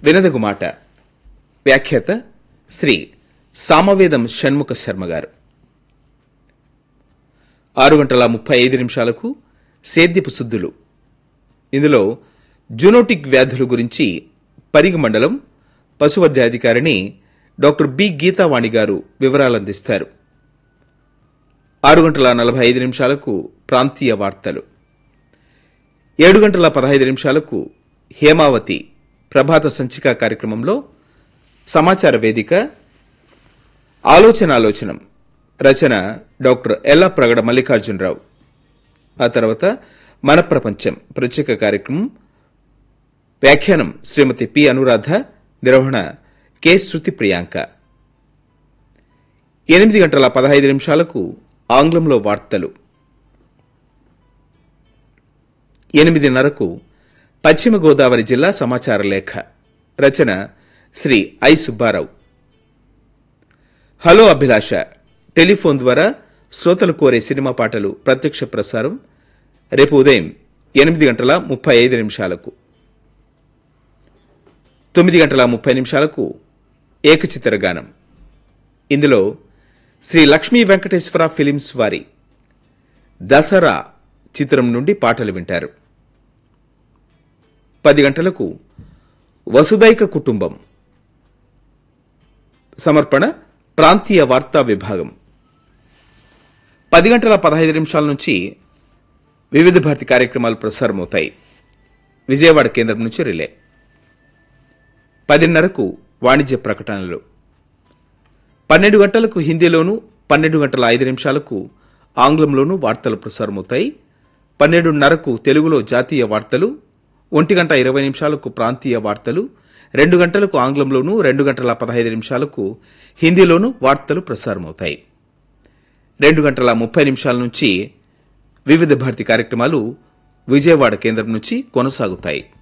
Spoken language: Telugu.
వినదగు మాట వ్యాఖ్యాత శ్రీ సామవేదం షణ్ముఖ శర్మ గారు ఆరు గంటల ముప్పై ఐదు నిమిషాలకు సేద్యపు శుద్ధులు ఇందులో జునోటిక్ వ్యాధుల గురించి పరిగి మండలం పశువైద్యాధికారిని డాక్టర్ బి గీతావాణి గారు వివరాలు అందిస్తారు ఆరు గంటల నలభై ఐదు నిమిషాలకు ప్రాంతీయ వార్తలు ఏడు గంటల పదహైదు నిమిషాలకు హేమావతి ప్రభాత సంచిక కార్యక్రమంలో సమాచార వేదిక ఆలోచన ఆలోచనం రచన డాక్టర్ ఎల్లా ప్రగడ మల్లికార్జునరావు ఆ తర్వాత మన ప్రపంచం ప్రత్యేక కార్యక్రమం వ్యాఖ్యానం శ్రీమతి పి అనురాధ నిర్వహణ కె శృతి ప్రియాంక ఎనిమిది గంటల పదహైదు నిమిషాలకు ఆంగ్లంలో వార్తలు ఎనిమిదిన్నరకు పశ్చిమ గోదావరి జిల్లా సమాచార లేఖ రచన Shri I Subbarao hello Abhilasha telephone ద్వారా శ్రోతలు కోరే సినిమా పాటలు ప్రత్యక్ష ప్రసారం రేపు ఉదయం ఎనిమిది గంటల ముప్పై ఐదు నిమిషాలకు తొమ్మిది గంటల ముప్పై నిమిషాలకు ఏకచిత్ర గానం ఇందులో శ్రీ లక్ష్మీ వెంకటేశ్వర ఫిలిమ్స్ వారి దసరా చిత్రం నుండి పాటలు వింటారు పది గంటలకు వసుదైక కుటుంబం సమర్పణ ప్రాంతీయ వార్తా విభాగం పది గంటల పదహైదు నిమిషాల నుంచి వివిధ భారతి కార్యక్రమాలు ప్రసారమవుతాయి విజయవాడ కేంద్రం నుంచి రిలే పదిన్నరకు వాణిజ్య ప్రకటనలు పన్నెండు గంటలకు హిందీలోను పన్నెండు గంటల ఐదు నిమిషాలకు ఆంగ్లంలోనూ వార్తలు ప్రసారమవుతాయి పన్నెండున్నరకు తెలుగులో జాతీయ వార్తలు ఒంటి గంట ఇరవై నిమిషాలకు ప్రాంతీయ వార్తలు రెండు గంటలకు ఆంగ్లంలోనూ రెండు గంటల పదహైదు నిమిషాలకు హిందీలోనూ వార్తలు ప్రసారమవుతాయి రెండు గంటల ముప్పై నిమిషాల నుంచి వివిధ భారతి కార్యక్రమాలు విజయవాడ కేంద్రం నుంచి కొనసాగుతాయి